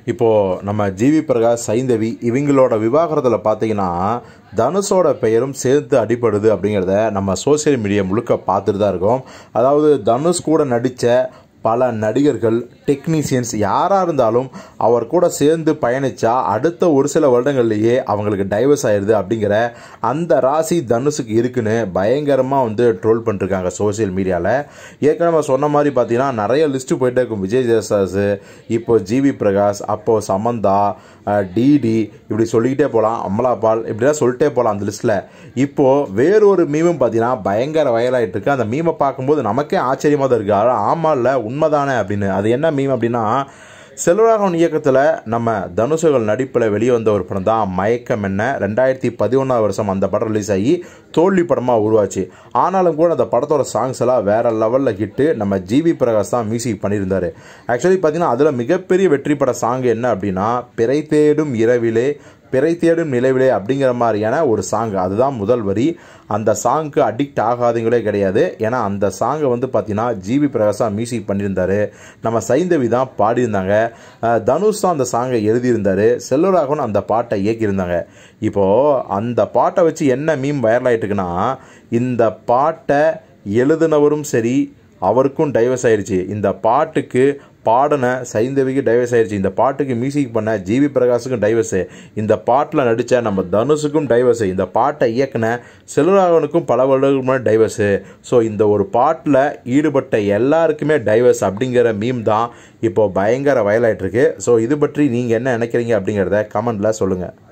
இப்போது நம்ம ஜிவி பிரகாஷ் சைந்தவி இவங்களோட விவாகரத்தில் பார்த்தீங்கன்னா தனுஷோட பெயரும் சேர்த்து அடிபடுது அப்படிங்கிறத நம்ம சோஷியல் மீடியா முழுக்க பார்த்துட்டு தான் இருக்கோம் அதாவது தனுஷ் கூட நடித்த பல நடிகர்கள் டெக்னீஷியன்ஸ் யாராக இருந்தாலும் அவர் கூட சேர்ந்து பயணித்தா அடுத்த ஒரு சில வருடங்கள்லேயே அவங்களுக்கு டைவர்ஸ் ஆயிடுது அப்படிங்கிற அந்த ராசி தனுஷுக்கு இருக்குன்னு பயங்கரமாக வந்து ட்ரோல் பண்ணிருக்காங்க சோஷியல் மீடியாவில் ஏற்கனவே நம்ம சொன்ன மாதிரி பார்த்தீங்கன்னா நிறைய லிஸ்ட்டு போயிட்டே இருக்கும் விஜய் ஜெயசாஸ் இப்போ ஜிவி பிரகாஷ் அப்போ சமந்தா டிடி இப்படி சொல்லிக்கிட்டே போகலாம் அமலாபால் இப்படிலாம் சொல்லிட்டே போகலாம் அந்த லிஸ்ட்டில் இப்போது வேறொரு மீமும் பார்த்தீங்கன்னா பயங்கர வயலாகிட்டு இருக்கு அந்த மீமை பார்க்கும்போது நமக்கே ஆச்சரியமாக தான் இருக்குது ஆனால் ஆமாம் இல்லை உண்மைதானே அப்படின்னு அது என்ன மீம் அப்படின்னா செல்வராகவன் இயக்கத்தில் நம்ம தனுஷுகள் நடிப்பில் வெளியே வந்த ஒரு படம் தான் மயக்கம் என்ன ரெண்டாயிரத்தி பதினொன்றாவது வருஷம் அந்த படம் ரிலீஸ் ஆகி தோல்வி படமாக உருவாச்சு ஆனாலும் கூட அந்த படத்தோட சாங்ஸ் எல்லாம் வேற லெவலில் ஹிட்டு நம்ம ஜிவி பிரகாஷ் தான் மியூசிக் பண்ணியிருந்தாரு ஆக்சுவலி பார்த்தீங்கன்னா அதில் மிகப்பெரிய வெற்றி பட சாங் என்ன அப்படின்னா பிறை தேடும் இரவிலே பிறை தேடும் நிலவிலே அப்படிங்கிற மாதிரியான ஒரு சாங் அதுதான் முதல் வரி அந்த சாங்க்கு அடிக்ட் ஆகாதீங்களே கிடையாது ஏன்னா அந்த சாங்கை வந்து பார்த்தீங்கன்னா ஜிவி பிரகாஷா மியூசிக் பண்ணியிருந்தாரு நம்ம சைந்தவி தான் பாடியிருந்தாங்க அஹ் தனுஷ் தான் அந்த சாங்கை எழுதியிருந்தாரு செல்வராகவன் அந்த பாட்டை இயக்கியிருந்தாங்க இப்போது அந்த பாட்டை வச்சு என்ன மீம் வைரல் ஆகிட்டுருக்குன்னா இந்த பாட்டை எழுதினவரும் சரி அவருக்கும் டைவர்ஸ் ஆயிடுச்சு இந்த பாட்டுக்கு பாடின சைந்தவிக்கு டைவர்ஸ் ஆயிடுச்சு இந்த பாட்டுக்கு மியூசிக் பண்ண ஜிவி பிரகாஷுக்கும் டைவர்ஸு இந்த பாட்டில் நடித்த நம்ம தனுஷுக்கும் டைவர்ஸு இந்த பாட்டை இயக்குன செல்வராகவனுக்கும் பல வருடங்களுக்கு முன்னாடி டைவர்ஸு ஸோ இந்த ஒரு பாட்டில் ஈடுபட்ட எல்லாருக்குமே டைவர்ஸ் அப்படிங்கிற மீம் தான் இப்போ பயங்கர வயலாயிட்டு இருக்கு ஸோ இது பற்றி நீங்கள் என்ன நினைக்கிறீங்க அப்படிங்கிறத கமெண்டில் சொல்லுங்கள்